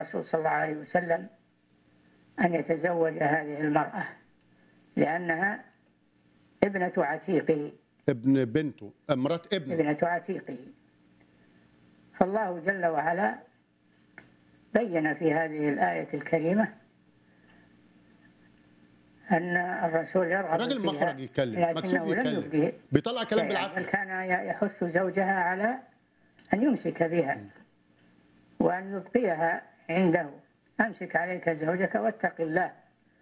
الرسول صلى الله عليه وسلم أن يتزوج هذه المرأة لأنها ابنة عتيقه ابن بنته مرات ابنه ابنة عتيقه فالله جل وعلا بين في هذه الآية الكريمة أن الرسول يرغب الراجل فيها مخرج يتكلم مكسوف لكنه لم يتكلم يبدي بيطلع كلام شيئا بل بالعافيه كان يحث زوجها على أن يمسك بها وأن يبقيها عنده أمسك عليك زوجك واتق الله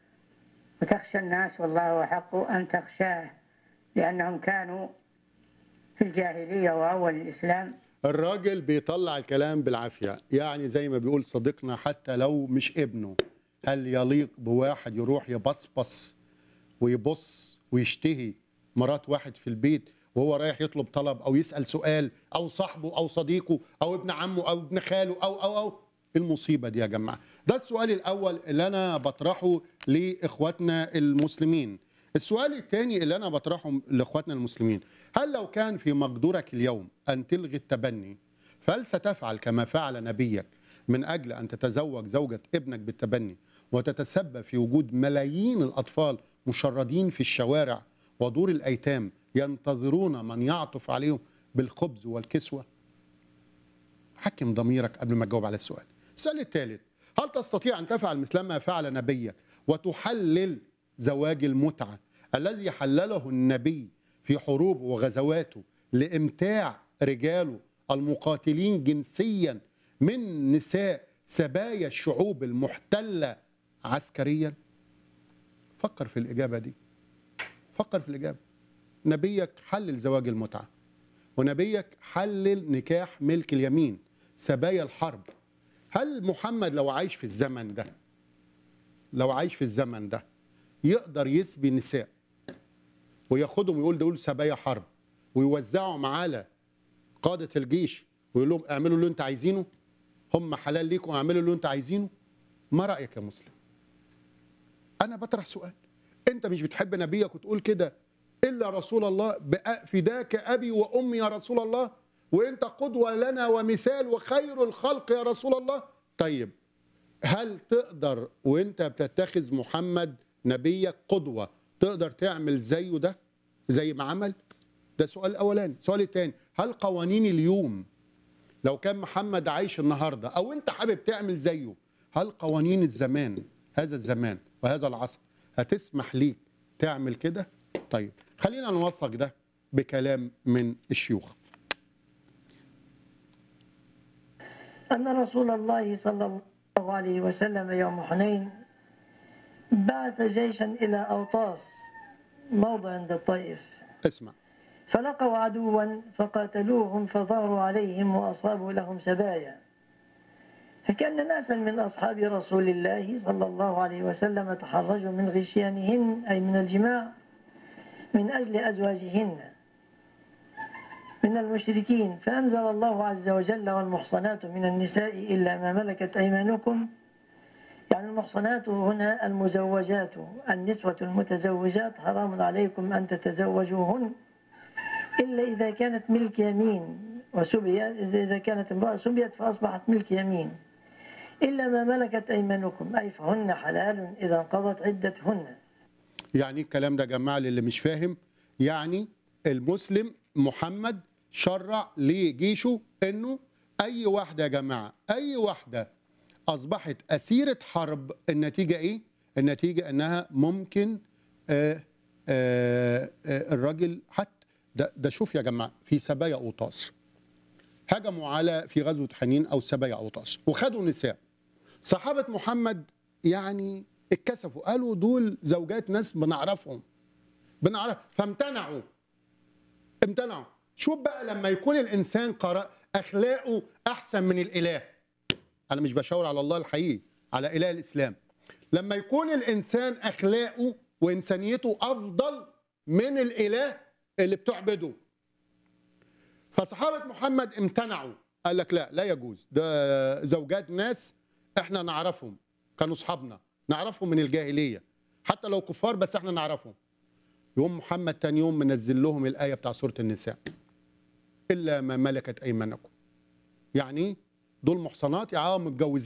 وتخشى الناس والله أحق أن تخشاه لأنهم كانوا في الجاهلية وأول الإسلام الراجل بيطلع الكلام بالعافيه يعني زي ما بيقول صديقنا حتى لو مش ابنه هل يليق بواحد يروح يبصبص ويبص ويشتهي مرات واحد في البيت وهو رايح يطلب طلب او يسال سؤال او صاحبه او صديقه او ابن عمه او ابن خاله او او او إيه المصيبه دي يا جماعه ده السؤال الاول اللي انا بطرحه لاخواتنا المسلمين السؤال الثاني اللي انا بطرحه لاخواتنا المسلمين هل لو كان في مقدورك اليوم ان تلغي التبني فهل ستفعل كما فعل نبيك من اجل ان تتزوج زوجة ابنك بالتبني وتتسبب في وجود ملايين الاطفال مشردين في الشوارع ودور الايتام ينتظرون من يعطف عليهم بالخبز والكسوه حكم ضميرك قبل ما تجاوب على السؤال السؤال الثالث هل تستطيع أن تفعل مثلما فعل نبيك وتحلل زواج المتعة الذي حلله النبي في حروبه وغزواته لإمتاع رجاله المقاتلين جنسيا من نساء سبايا الشعوب المحتلة عسكريا فكر في الإجابة دي فكر في الإجابة نبيك حلل زواج المتعة ونبيك حلل نكاح ملك اليمين سبايا الحرب هل محمد لو عايش في الزمن ده لو عايش في الزمن ده يقدر يسبي نساء وياخدهم ويقول دول سبايا حرب ويوزعهم على قادة الجيش ويقول لهم اعملوا اللي انت عايزينه هم حلال ليكم اعملوا اللي انت عايزينه ما رأيك يا مسلم انا بطرح سؤال انت مش بتحب نبيك وتقول كده الا رسول الله بأ- فداك ابي وامي يا رسول الله وانت قدوه لنا ومثال وخير الخلق يا رسول الله طيب هل تقدر وانت بتتخذ محمد نبيك قدوه تقدر تعمل زيه ده زي ما عمل ده سؤال الاولاني السؤال الثاني هل قوانين اليوم لو كان محمد عايش النهارده او انت حابب تعمل زيه هل قوانين الزمان هذا الزمان وهذا العصر هتسمح ليك تعمل كده طيب خلينا نوثق ده بكلام من الشيوخ أن رسول الله صلى الله عليه وسلم يوم حنين بعث جيشا إلى أوطاس موضع عند الطائف اسمع فلقوا عدوا فقاتلوهم فظهروا عليهم وأصابوا لهم سبايا فكان ناسا من أصحاب رسول الله صلى الله عليه وسلم تحرجوا من غشيانهن أي من الجماع من أجل أزواجهن من المشركين فأنزل الله عز وجل والمحصنات من النساء إلا ما ملكت أيمانكم يعني المحصنات هنا المزوجات النسوة المتزوجات حرام عليكم أن تتزوجوهن إلا إذا كانت ملك يمين وسبيت إذا كانت امرأة سبيت فأصبحت ملك يمين إلا ما ملكت أيمانكم أي فهن حلال إذا انقضت عدتهن يعني إيه الكلام ده يا جماعه للي مش فاهم يعني المسلم محمد شرع لجيشه انه اي واحده يا جماعه اي واحده اصبحت اسيره حرب النتيجه ايه النتيجه انها ممكن آه آه آه الراجل حتى ده, ده شوف يا جماعه في سبايا اوطاس هجموا على في غزوه حنين او سبايا اوطاس وخدوا نساء صحابه محمد يعني اتكسفوا قالوا دول زوجات ناس بنعرفهم بنعرف فامتنعوا امتنعوا شوف بقى لما يكون الانسان قرأ اخلاقه احسن من الاله انا مش بشاور على الله الحقيقي على اله الاسلام لما يكون الانسان اخلاقه وانسانيته افضل من الاله اللي بتعبده فصحابه محمد امتنعوا قال لك لا لا يجوز ده زوجات ناس احنا نعرفهم كانوا اصحابنا نعرفهم من الجاهليه حتى لو كفار بس احنا نعرفهم يوم محمد تاني يوم منزل لهم الآية بتاع سورة النساء إلا ما ملكت أيمانكم يعني إيه؟ دول محصنات يا عم متجوزين